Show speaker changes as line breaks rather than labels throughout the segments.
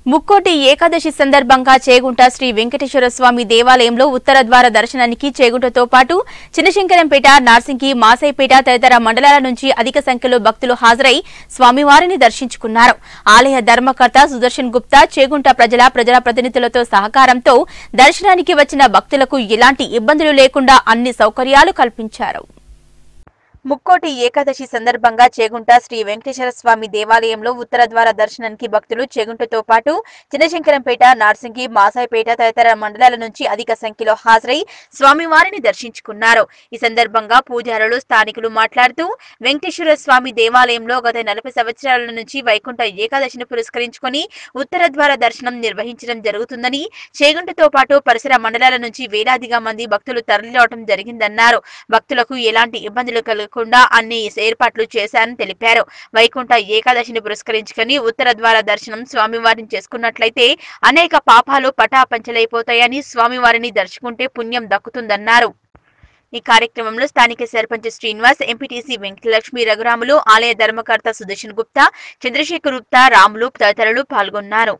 ముక్కోటి ఏకాదశి సందర్భంగా చేగుంట శ్రీ వెంకటేశ్వర స్వామి దేవాలయంలో ఉత్తర ద్వార దర్శనానికి చేగుంటతో పాటు చిన్నశంకరంపేట నార్సింగి మాసైపేట తదితర మండలాల నుంచి అధిక సంఖ్యలో భక్తులు హాజరై స్వామివారిని దర్శించుకున్నారు ఆలయ ధర్మకర్త సుదర్శన్ గుప్తా చేగుంట ప్రజల ప్రజా ప్రతినిధులతో సహకారంతో దర్శనానికి వచ్చిన భక్తులకు ఎలాంటి ఇబ్బందులు లేకుండా అన్ని సౌకర్యాలు కల్పించారు ముక్కోటి ఏకాదశి సందర్భంగా చేగుంట శ్రీ వెంకటేశ్వర స్వామి దేవాలయంలో ఉత్తర ద్వార దర్శనానికి భక్తులు చేగుంటతో పాటు చిన్నశంకరంపేట నార్సింగి మాసాయిపేట తదితర మండలాల నుంచి అధిక సంఖ్యలో హాజరై స్వామివారిని దర్శించుకున్నారు ఈ సందర్భంగా పూజారులు స్థానికులు మాట్లాడుతూ వెంకటేశ్వర స్వామి దేవాలయంలో గత నలభై సంవత్సరాల నుంచి వైకుంఠ ఏకాదశిని పురస్కరించుకొని ఉత్తర ద్వార దర్శనం నిర్వహించడం జరుగుతుందని చేగుంటతో పాటు పరిసర మండలాల నుంచి వేలాదిగా మంది భక్తులు తరలిరావడం జరిగిందన్నారు భక్తులకు ఎలాంటి ఇబ్బందులు కలగకుండా అన్ని ఏర్పాట్లు చేశారని తెలిపారు వైకుంఠ ఏకాదశిని పురస్కరించుకొని ఉత్తర ద్వార దర్శనం స్వామివారిని చేసుకున్నట్లయితే అనేక పాపాలు పటాపంచలైపోతాయని స్వామివారిని దర్శుకుంటే పుణ్యం దక్కుతుందన్నారు ఈ కార్యక్రమంలో స్థానిక సర్పంచ్ శ్రీనివాస్ ఎంపీటీసీ వెంకటలక్ష్మి రఘురాములు ఆలయ ధర్మకర్త సుదర్శన్ గుప్తా చంద్రశేఖర్ గుప్తా రాములు తదితరులు పాల్గొన్నారు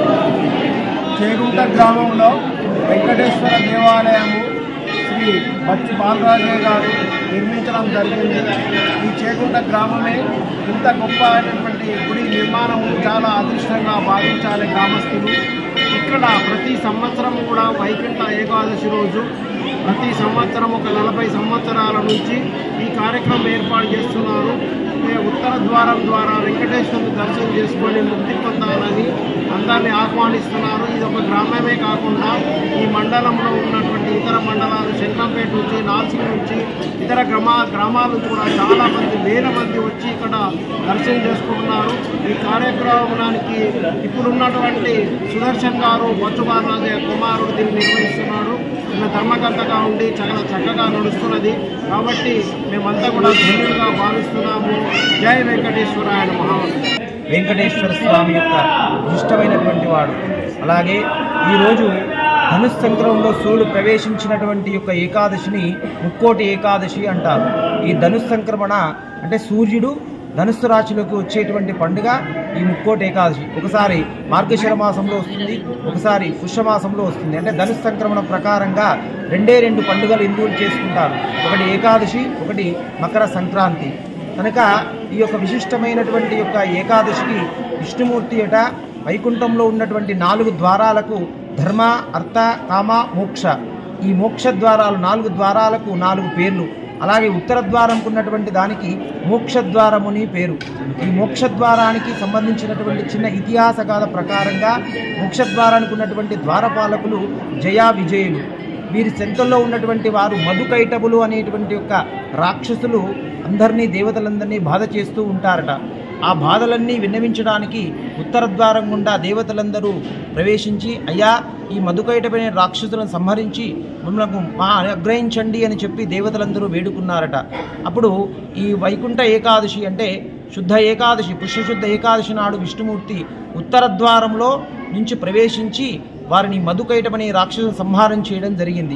చేగుంట గ్రామంలో వెంకటేశ్వర దేవాలయము శ్రీ బచ్చి బాలరాజయ్య గారు నిర్మించడం జరిగింది ఈ చేగుంట గ్రామమే ఇంత గొప్ప అయినటువంటి గుడి నిర్మాణము చాలా అదృష్టంగా భావించాలి గ్రామస్తులు ఇక్కడ ప్రతి సంవత్సరం కూడా వైకుంఠ ఏకాదశి రోజు ప్రతి సంవత్సరం ఒక నలభై సంవత్సరాల నుంచి ఈ కార్యక్రమం ఏర్పాటు చేస్తున్నారు ఈ ఉత్తర ద్వారం ద్వారా వెంకటేశ్వరుని దర్శనం చేసుకొని ముక్తి పొందాలని అందరినీ ఆహ్వానిస్తున్నారు ఇది ఒక గ్రామమే కాకుండా ఈ మండలంలో ఉన్నటువంటి ఇతర మండలాలు శంకరంపేట నుంచి నాల్సింగ్ నుంచి ఇతర గ్రామా గ్రామాల నుంచి కూడా చాలా మంది వేల మంది వచ్చి ఇక్కడ దర్శనం చేసుకుంటున్నారు ఈ కార్యక్రమానికి ఇప్పుడున్నటువంటి సుదర్శన్ గారు బొచ్చుబాలరాజయ్య కుమారుడు దీన్ని నిర్వహిస్తున్నాడు ఈయన ధర్మకర్తగా ఉండి చాలా చక్కగా నడుస్తున్నది కాబట్టి మేమంతా కూడా ధన్యులుగా భావిస్తున్నాము జై వెంకటేశ్వర ఆయన మహాన్
వెంకటేశ్వర స్వామి యొక్క ఇష్టమైనటువంటి వాడు అలాగే ఈరోజు ధనుస్సంక్రమంలో సూర్యుడు ప్రవేశించినటువంటి యొక్క ఏకాదశిని ముక్కోటి ఏకాదశి అంటారు ఈ ధనుస్సంక్రమణ అంటే సూర్యుడు ధనుస్సు రాశిలోకి వచ్చేటువంటి పండుగ ఈ ముక్కోటి ఏకాదశి ఒకసారి మార్గశిర మాసంలో వస్తుంది ఒకసారి పుష్యమాసంలో వస్తుంది అంటే ధనుస్ సంక్రమణ ప్రకారంగా రెండే రెండు పండుగలు హిందువులు చేసుకుంటారు ఒకటి ఏకాదశి ఒకటి మకర సంక్రాంతి కనుక ఈ యొక్క విశిష్టమైనటువంటి యొక్క ఏకాదశికి విష్ణుమూర్తి అట వైకుంఠంలో ఉన్నటువంటి నాలుగు ద్వారాలకు ధర్మ అర్థ కామ మోక్ష ఈ మోక్ష ద్వారాలు నాలుగు ద్వారాలకు నాలుగు పేర్లు అలాగే ఉత్తర ద్వారంకు ఉన్నటువంటి దానికి మోక్షద్వారముని పేరు ఈ మోక్షద్వారానికి సంబంధించినటువంటి చిన్న ఇతిహాస గాథ ప్రకారంగా మోక్షద్వారానికి ఉన్నటువంటి ద్వారపాలకులు జయా విజయులు వీరి చెంతల్లో ఉన్నటువంటి వారు మధుకైటబులు అనేటువంటి యొక్క రాక్షసులు అందరినీ దేవతలందరినీ బాధ చేస్తూ ఉంటారట ఆ బాధలన్నీ విన్నవించడానికి ఉత్తర ద్వారం గుండా దేవతలందరూ ప్రవేశించి అయ్యా ఈ మధుకైటమైన రాక్షసులను సంహరించి మమ్మల్ని మా అనుగ్రహించండి అని చెప్పి దేవతలందరూ వేడుకున్నారట అప్పుడు ఈ వైకుంఠ ఏకాదశి అంటే శుద్ధ ఏకాదశి పుష్యశుద్ధ ఏకాదశి నాడు విష్ణుమూర్తి ఉత్తర ద్వారంలో నుంచి ప్రవేశించి వారిని మధుకైటమనే రాక్షసు సంహారం చేయడం జరిగింది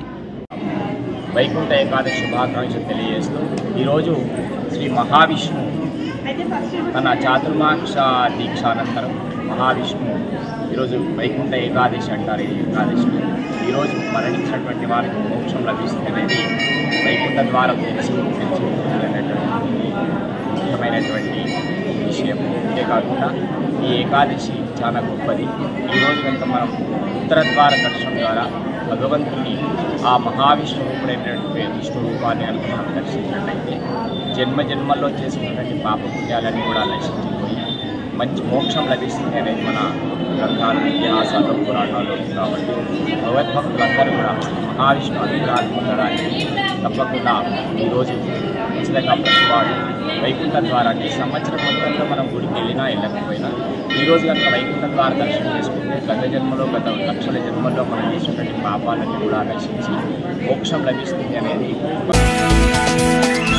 వైకుంఠ ఏకాదశి శుభాకాంక్షలు తెలియజేస్తూ ఈరోజు శ్రీ మహావిష్ణు తన చాతుర్మాక్ష దీక్ష అనంతరం మహావిష్ణు ఈరోజు వైకుంఠ ఏకాదశి అంటారు ఈ ఏకాదశి ఈరోజు మరణించినటువంటి వారికి మోక్షం లభిస్తుంది అనేది వైకుంఠ ద్వారం తెలిసి తెలిసి ముఖ్యమైనటువంటి విషయం ఇదే కాకుండా ఈ ఏకాదశి చాలా గొప్పది ఈరోజు కనుక మనం ఉత్తర ద్వార దర్శనం ద్వారా భగవంతుని ఆ మహావిష్ణు రూపుడైనటువంటి విష్ణు రూపాన్ని కనుక మనం దర్శించినట్లయితే జన్మ జన్మల్లో చేసినటువంటి పాపపుణ్యాలన్నీ కూడా నశించిపోయి మంచి మోక్షం లభిస్తుంది అనేది మన గ్రంథాలు ఇతిహాసాలు పురాణాలు ఉంది కాబట్టి భగవద్భక్తులందరూ కూడా మహావిష్ణు అనుగ్రహాన్ని పొందడానికి తప్పకుండా ఈరోజు ఖచ్చితంగా ప్రతివాడు వైకుంఠ ద్వారా అంటే సంవత్సరం మొత్తంలో మనం గుడికి వెళ్ళినా వెళ్ళకపోయినా ఈరోజు కనుక వైకుంఠ ద్వార దర్శనం చేసుకుంటే గత జన్మలో గత లక్షల జన్మల్లో మనం చేసినటువంటి పాపాలన్నీ కూడా నశించి మోక్షం లభిస్తుంది అనేది